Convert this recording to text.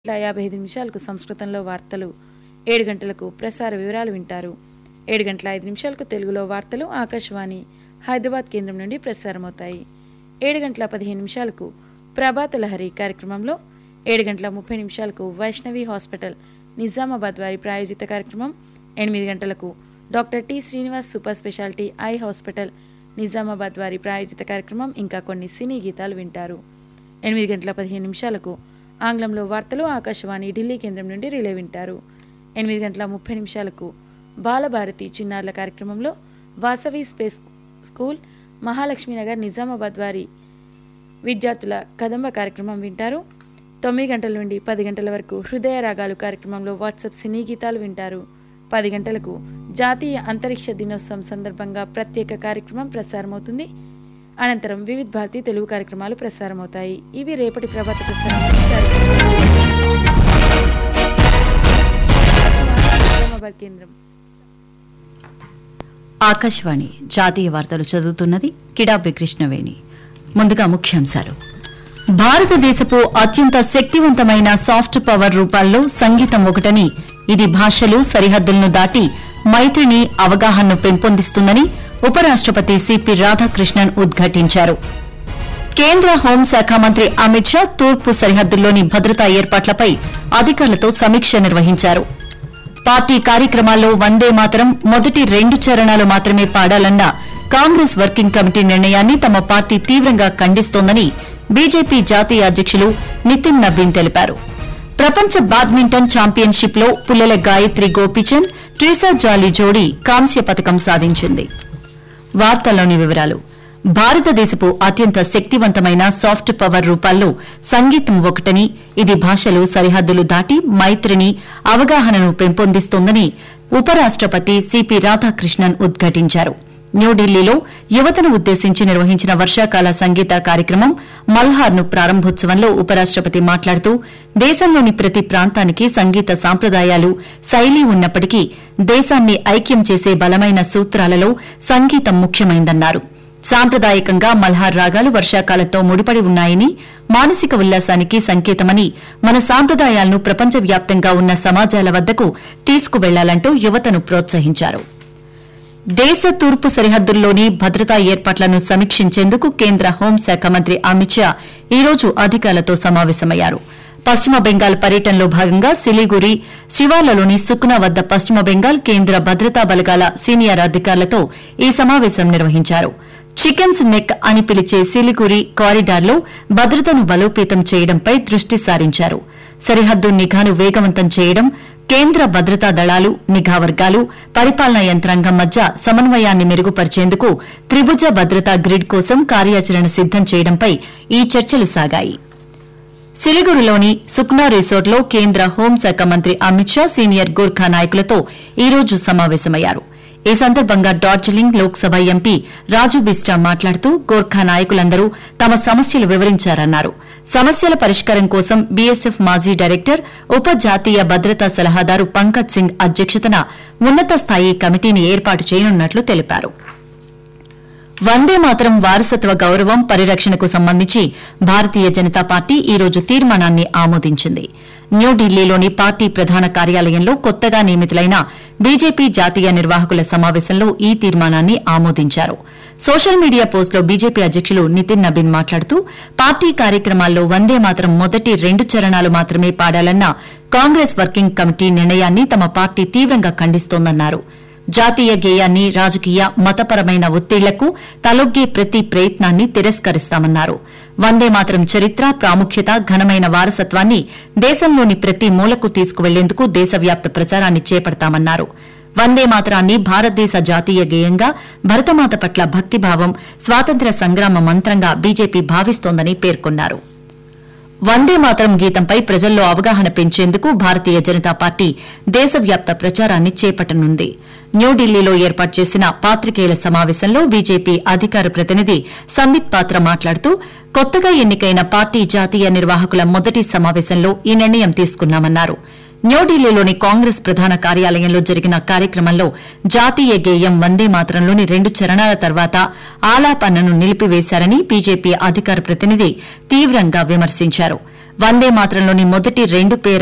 గంటల యాభై ఐదు నిమిషాలకు సంస్కృతంలో వార్తలు ఏడు గంటలకు ప్రసార వివరాలు వింటారు ఏడు గంటల ఐదు నిమిషాలకు తెలుగులో వార్తలు ఆకాశవాణి హైదరాబాద్ కేంద్రం నుండి ప్రసారమవుతాయి ఏడు గంటల పదిహేను నిమిషాలకు ప్రభాత లహరి కార్యక్రమంలో ఏడు గంటల ముప్పై నిమిషాలకు వైష్ణవి హాస్పిటల్ నిజామాబాద్ వారి ప్రాయోజిత కార్యక్రమం ఎనిమిది గంటలకు doctor T Srinivas super speciality eye hospital Nizamabad వారి ప్రాయోజిత కార్యక్రమం ఇంకా కొన్ని సినీ గీతాలు వింటారు ఎనిమిది గంటల పదిహేను నిమిషాలకు ఆంగ్లంలో వార్తలు ఆకాశవాణి ఢిల్లీ కేంద్రం నుండి రిలే వింటారు ఎనిమిది గంటల ముప్పై నిమిషాలకు బాలభారతి చిన్నారుల కార్యక్రమంలో వాసవి స్పేస్ స్కూల్ మహాలక్ష్మీనగర్ నిజామాబాద్ వారి విద్యార్థుల కదంబ కార్యక్రమం వింటారు తొమ్మిది గంటల నుండి పది గంటల వరకు హృదయ రాగాలు కార్యక్రమంలో వాట్సాప్ సినీ గీతాలు వింటారు పది గంటలకు జాతీయ అంతరిక్ష దినోత్సవం సందర్భంగా ప్రత్యేక కార్యక్రమం ప్రసారమవుతుంది అనంతరం వివిధ భారతి తెలుగు కార్యక్రమాలు ప్రసారమవుతాయి ఇవి రేపటి ప్రభాత ప్రసారం నిజామాబాద్ కేంద్రం ఆకాశవాణి జాతీయ వార్తలు చదువుతున్నది కిడాబి కృష్ణవేణి ముందుగా ముఖ్యాంశాలు భారతదేశపు అత్యంత శక్తివంతమైన సాఫ్ట్ పవర్ రూపాల్లో సంగీతం ఒకటని ఇది భాషలు సరిహద్దులను దాటి మైత్రిని అవగాహనను పెంపొందిస్తుందని ఉపరాష్టపతి సిపి రాధాకృష్ణన్ ఉద్ఘాటించారు కేంద్ర హోంశాఖ మంత్రి అమిత్ షా తూర్పు సరిహద్దుల్లోని భద్రతా ఏర్పాట్లపై అధికారులతో సమీక్ష నిర్వహించారు పార్టీ కార్యక్రమాల్లో వందే మాతరం మొదటి రెండు చరణాలు మాత్రమే పాడాలన్న కాంగ్రెస్ వర్కింగ్ కమిటీ నిర్ణయాన్ని తమ పార్టీ తీవ్రంగా ఖండిస్తోందని బీజేపీ జాతీయ అధ్యకులు నితిన్ నబీన్ తెలిపారు ప్రపంచ బ్యాడ్మింటన్ ఛాంపియన్షిప్ లో పుల్లెల గాయత్రి గోపీచంద్ ట్రీసా జాలీ జోడీ కాంస్య పథకం సాధించింది వార్తల్లోని వివరాలు భారతదేశపు అత్యంత శక్తివంతమైన సాఫ్ట్ పవర్ రూపాల్లో సంగీతం ఒకటని ఇది భాషలు సరిహద్దులు దాటి మైత్రిని అవగాహనను పెంపొందిస్తోందని ఉపరాష్టపతి సిపి రాధాకృష్ణన్ ఉద్ఘాటించారు న్యూఢిల్లీలో యువతను ఉద్దేశించి నిర్వహించిన వర్షాకాల సంగీత కార్యక్రమం మల్హార్ను ప్రారంభోత్సవంలో ఉపరాష్టపతి మాట్లాడుతూ దేశంలోని ప్రతి ప్రాంతానికి సంగీత సాంప్రదాయాలు శైలి ఉన్నప్పటికీ దేశాన్ని ఐక్యం చేసే బలమైన సూత్రాలలో సంగీతం ముఖ్యమైందన్నారు సాంప్రదాయకంగా మల్హార్ రాగాలు వర్షాకాలంతో ముడిపడి ఉన్నాయని మానసిక ఉల్లాసానికి సంకేతమని మన సాంప్రదాయాలను ప్రపంచవ్యాప్తంగా ఉన్న సమాజాల వద్దకు తీసుకువెళ్లాలంటూ యువతను ప్రోత్సహించారు దేశ తూర్పు సరిహద్దుల్లోని భద్రతా ఏర్పాట్లను సమీక్షించేందుకు కేంద్ర హోంశాఖ మంత్రి అమిత్ షా ఈ రోజు అధికారులతో సమావేశమయ్యారు పశ్చిమ బెంగాల్ పర్యటనలో భాగంగా సిలిగురి శివార్లలోని సుక్నా వద్ద పశ్చిమ బెంగాల్ కేంద్ర భద్రతా బలగాల సీనియర్ అధికారులతో ఈ సమావేశం నిర్వహించారు చికెన్స్ నెక్ అని పిలిచే సిలిగురి కారిడార్లో భద్రతను బలోపేతం చేయడంపై దృష్టి సారించారు సరిహద్దు నిఘాను వేగవంతం చేయడం కేంద్ర భద్రతా దళాలు నిఘా వర్గాలు పరిపాలనా యంత్రాంగం మధ్య సమన్వయాన్ని మెరుగుపరిచేందుకు త్రిభుజ భద్రతా గ్రిడ్ కోసం కార్యాచరణ సిద్దం చేయడంపై ఈ చర్చలు సాగాయి సిలిగురిలోని సుక్నా రిసార్ట్లో కేంద్ర హోంశాఖ మంత్రి అమిత్ షా సీనియర్ గోర్ఖా నాయకులతో ఈ రోజు సమావేశమయ్యారు ఈ సందర్భంగా డార్జిలింగ్ లోక్సభ ఎంపీ రాజు బిస్టా మాట్లాడుతూ గోర్ఖా నాయకులందరూ తమ సమస్యలు వివరించారన్నారు సమస్యల పరిష్కారం కోసం బీఎస్ఎఫ్ మాజీ డైరెక్టర్ ఉప జాతీయ భద్రతా సలహాదారు పంకజ్ సింగ్ అధ్యక్షతన ఉన్నత స్థాయి కమిటీని ఏర్పాటు చేయనున్నట్లు తెలిపారు వందే మాతరం వారసత్వ గౌరవం పరిరక్షణకు సంబంధించి భారతీయ జనతా పార్టీ ఈ రోజు తీర్మానాన్ని ఆమోదించింది న్యూఢిల్లీలోని పార్టీ ప్రధాన కార్యాలయంలో కొత్తగా నియమితులైన బీజేపీ జాతీయ నిర్వాహకుల సమావేశంలో ఈ తీర్మానాన్ని ఆమోదించారు సోషల్ మీడియా పోస్టులో బీజేపీ అధ్యకులు నితిన్ నబీన్ మాట్లాడుతూ పార్టీ కార్యక్రమాల్లో వందే మాతరం మొదటి రెండు చరణాలు మాత్రమే పాడాలన్న కాంగ్రెస్ వర్కింగ్ కమిటీ నిర్ణయాన్ని తమ పార్టీ తీవ్రంగా ఖండిస్తోందన్నారు జాతీయ గేయాన్ని రాజకీయ మతపరమైన ఒత్తిళ్లకు తలొగ్గే ప్రతి ప్రయత్నాన్ని తిరస్కరిస్తామన్నారు వందే మాతరం చరిత్ర ప్రాముఖ్యత ఘనమైన వారసత్వాన్ని దేశంలోని ప్రతి మూలకు తీసుకువెళ్లేందుకు దేశవ్యాప్త ప్రచారాన్ని చేపడతామన్నారు వందే మాతరాన్ని భారతదేశ జాతీయ గేయంగా భరతమాత పట్ల భక్తిభావం స్వాతంత్ర్య సంగ్రామ మంత్రంగా బీజేపీ భావిస్తోందని పేర్కొన్నారు వందే మాతరం గీతంపై ప్రజల్లో అవగాహన పెంచేందుకు భారతీయ జనతా పార్టీ దేశవ్యాప్త ప్రచారాన్ని చేపట్టనుంది న్యూఢిల్లీలో ఏర్పాటు చేసిన పాత్రికేయుల సమావేశంలో బీజేపీ అధికార ప్రతినిధి సంబిత్ పాత్ర మాట్లాడుతూ కొత్తగా ఎన్నికైన పార్టీ జాతీయ నిర్వాహకుల మొదటి సమావేశంలో ఈ నిర్ణయం తీసుకున్నామన్నారు న్యూఢిల్లీలోని కాంగ్రెస్ ప్రధాన కార్యాలయంలో జరిగిన కార్యక్రమంలో జాతీయ గేయం వందే మాతరంలోని రెండు చరణాల తర్వాత ఆలాపనను నిలిపివేశారని బీజేపీ అధికార ప్రతినిధి తీవ్రంగా విమర్శించారు వందే మాత్రంలోని మొదటి రెండు పేర